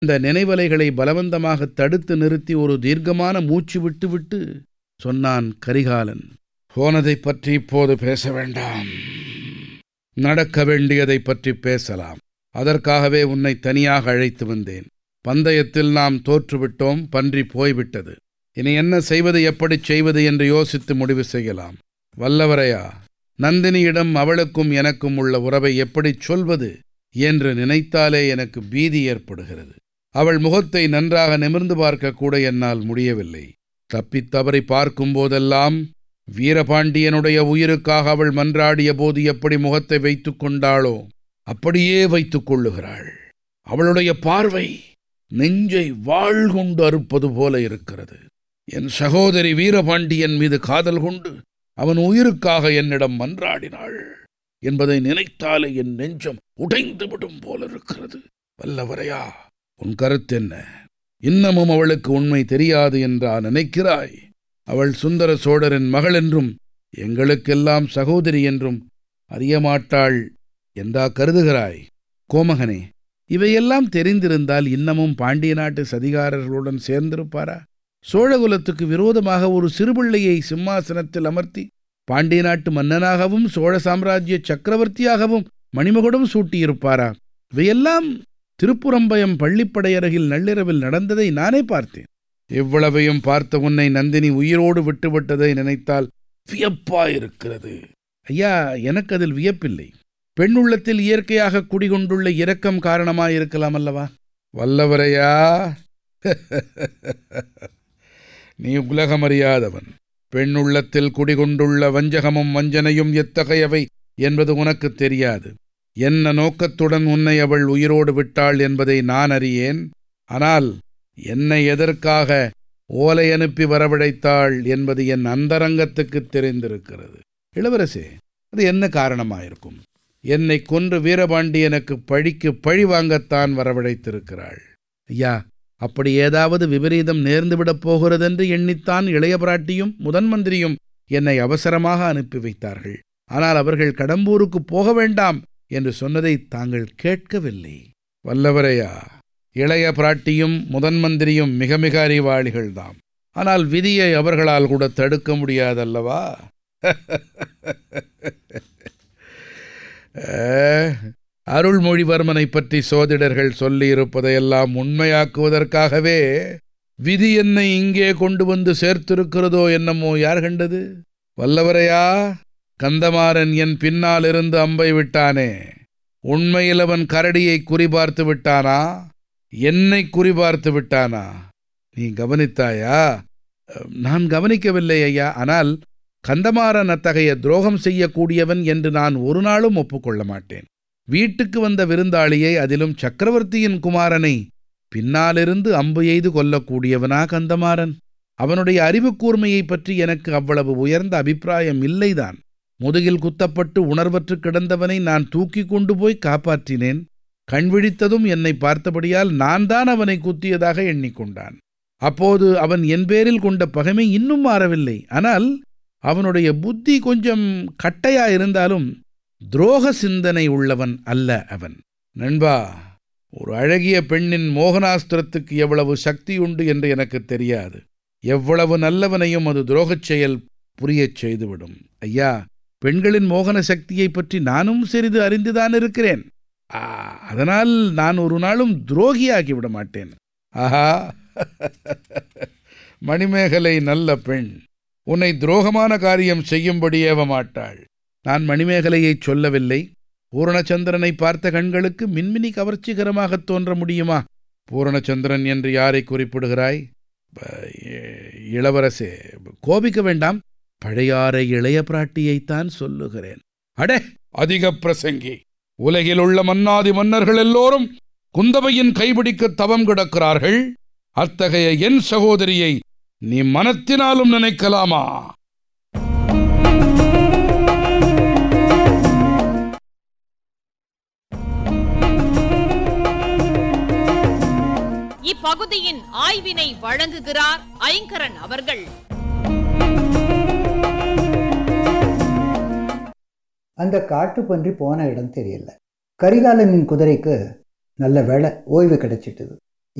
இந்த நினைவலைகளை பலவந்தமாக தடுத்து நிறுத்தி ஒரு தீர்க்கமான மூச்சு விட்டுவிட்டு சொன்னான் கரிகாலன் போனதைப் பற்றி இப்போது பேச வேண்டாம் நடக்க வேண்டியதைப் பற்றி பேசலாம் அதற்காகவே உன்னை தனியாக அழைத்து வந்தேன் பந்தயத்தில் நாம் தோற்றுவிட்டோம் பன்றி போய்விட்டது இனி என்ன செய்வது எப்படிச் செய்வது என்று யோசித்து முடிவு செய்யலாம் வல்லவரையா நந்தினியிடம் அவளுக்கும் எனக்கும் உள்ள உறவை எப்படிச் சொல்வது என்று நினைத்தாலே எனக்கு பீதி ஏற்படுகிறது அவள் முகத்தை நன்றாக நிமிர்ந்து பார்க்க கூட என்னால் முடியவில்லை தப்பித் தவறி பார்க்கும் போதெல்லாம் வீரபாண்டியனுடைய உயிருக்காக அவள் மன்றாடிய போது எப்படி முகத்தை வைத்துக் கொண்டாளோ அப்படியே வைத்துக் கொள்ளுகிறாள் அவளுடைய பார்வை நெஞ்சை வாழ் கொண்டு அறுப்பது போல இருக்கிறது என் சகோதரி வீரபாண்டியன் மீது காதல் கொண்டு அவன் உயிருக்காக என்னிடம் மன்றாடினாள் என்பதை நினைத்தாலே என் நெஞ்சம் உடைந்து விடும் போல இருக்கிறது வல்லவரையா உன் கருத்தென்ன இன்னமும் அவளுக்கு உண்மை தெரியாது என்றா நினைக்கிறாய் அவள் சுந்தர சோழரின் மகள் என்றும் எங்களுக்கெல்லாம் சகோதரி என்றும் அறியமாட்டாள் என்றா கருதுகிறாய் கோமகனே இவையெல்லாம் தெரிந்திருந்தால் இன்னமும் பாண்டிய நாட்டு சதிகாரர்களுடன் சேர்ந்திருப்பாரா சோழகுலத்துக்கு விரோதமாக ஒரு சிறுபிள்ளையை சிம்மாசனத்தில் அமர்த்தி பாண்டிய நாட்டு மன்னனாகவும் சோழ சாம்ராஜ்ய சக்கரவர்த்தியாகவும் மணிமகுடம் சூட்டியிருப்பாரா இவையெல்லாம் திருப்புறம்பயம் பள்ளிப்படையருகில் நள்ளிரவில் நடந்ததை நானே பார்த்தேன் இவ்வளவையும் பார்த்த உன்னை நந்தினி உயிரோடு விட்டுவிட்டதை நினைத்தால் வியப்பாயிருக்கிறது ஐயா எனக்கு அதில் வியப்பில்லை பெண்ணுள்ளத்தில் இயற்கையாக குடிகொண்டுள்ள இரக்கம் காரணமாயிருக்கலாம் அல்லவா வல்லவரையா நீ உலகமறியாதவன் பெண்ணுள்ளத்தில் குடிகொண்டுள்ள வஞ்சகமும் வஞ்சனையும் எத்தகையவை என்பது உனக்கு தெரியாது என்ன நோக்கத்துடன் உன்னை அவள் உயிரோடு விட்டாள் என்பதை நான் அறியேன் ஆனால் என்னை எதற்காக ஓலை அனுப்பி வரவழைத்தாள் என்பது என் அந்தரங்கத்துக்கு தெரிந்திருக்கிறது இளவரசே அது என்ன காரணமாயிருக்கும் என்னை கொன்று வீரபாண்டியனுக்கு பழிக்கு பழி வாங்கத்தான் வரவழைத்திருக்கிறாள் ஐயா அப்படி ஏதாவது விபரீதம் நேர்ந்துவிடப் போகிறதென்று எண்ணித்தான் இளைய பிராட்டியும் முதன் மந்திரியும் என்னை அவசரமாக அனுப்பி வைத்தார்கள் ஆனால் அவர்கள் கடம்பூருக்கு போக வேண்டாம் என்று சொன்னதை தாங்கள் கேட்கவில்லை வல்லவரையா இளைய பிராட்டியும் முதன் மந்திரியும் மிக மிக அறிவாளிகள்தாம் ஆனால் விதியை அவர்களால் கூட தடுக்க முடியாதல்லவா அருள்மொழிவர்மனை பற்றி சோதிடர்கள் சொல்லியிருப்பதையெல்லாம் உண்மையாக்குவதற்காகவே விதி என்னை இங்கே கொண்டு வந்து சேர்த்திருக்கிறதோ என்னமோ யார் கண்டது வல்லவரையா கந்தமாறன் என் பின்னால் இருந்து அம்பை விட்டானே உண்மையில் அவன் கரடியை குறிபார்த்து விட்டானா என்னை குறிபார்த்து விட்டானா நீ கவனித்தாயா நான் கவனிக்கவில்லை ஐயா ஆனால் கந்தமாறன் அத்தகைய துரோகம் செய்யக்கூடியவன் என்று நான் ஒரு நாளும் ஒப்புக்கொள்ள மாட்டேன் வீட்டுக்கு வந்த விருந்தாளியை அதிலும் சக்கரவர்த்தியின் குமாரனை பின்னாலிருந்து அம்பு எய்து கொல்லக்கூடியவனா கந்தமாறன் அவனுடைய அறிவு கூர்மையை பற்றி எனக்கு அவ்வளவு உயர்ந்த அபிப்பிராயம் இல்லைதான் முதுகில் குத்தப்பட்டு உணர்வற்று கிடந்தவனை நான் தூக்கி கொண்டு போய் காப்பாற்றினேன் கண்விழித்ததும் என்னை பார்த்தபடியால் நான் தான் அவனை குத்தியதாக எண்ணிக்கொண்டான் அப்போது அவன் என் பேரில் கொண்ட பகைமை இன்னும் மாறவில்லை ஆனால் அவனுடைய புத்தி கொஞ்சம் கட்டையா இருந்தாலும் துரோக சிந்தனை உள்ளவன் அல்ல அவன் நண்பா ஒரு அழகிய பெண்ணின் மோகனாஸ்திரத்துக்கு எவ்வளவு சக்தி உண்டு என்று எனக்கு தெரியாது எவ்வளவு நல்லவனையும் அது துரோகச் செயல் புரியச் செய்துவிடும் ஐயா பெண்களின் மோகன சக்தியை பற்றி நானும் சிறிது அறிந்துதான் இருக்கிறேன் அதனால் நான் ஒரு நாளும் துரோகியாகி விட மாட்டேன் ஆஹா மணிமேகலை நல்ல பெண் உன்னை துரோகமான காரியம் செய்யும்படி ஏவ மாட்டாள் நான் மணிமேகலையை சொல்லவில்லை பூரணச்சந்திரனை பார்த்த கண்களுக்கு மின்மினி கவர்ச்சிகரமாக தோன்ற முடியுமா பூரணச்சந்திரன் என்று யாரை குறிப்பிடுகிறாய் இளவரசே கோபிக்க வேண்டாம் பழையாறை இளைய பிராட்டியைத்தான் சொல்லுகிறேன் அடே அதிக பிரசங்கி உலகில் உள்ள மன்னாதி மன்னர்கள் எல்லோரும் குந்தவையின் கைபிடிக்க தவம் கிடக்கிறார்கள் அத்தகைய என் சகோதரியை நீ மனத்தினாலும் நினைக்கலாமா இப்பகுதியின் ஆய்வினை வழங்குகிறார் ஐங்கரன் அவர்கள் அந்த காட்டு பன்றி போன இடம் தெரியல கரிகாலனின் குதிரைக்கு நல்ல வேலை ஓய்வு கிடைச்சிட்டுது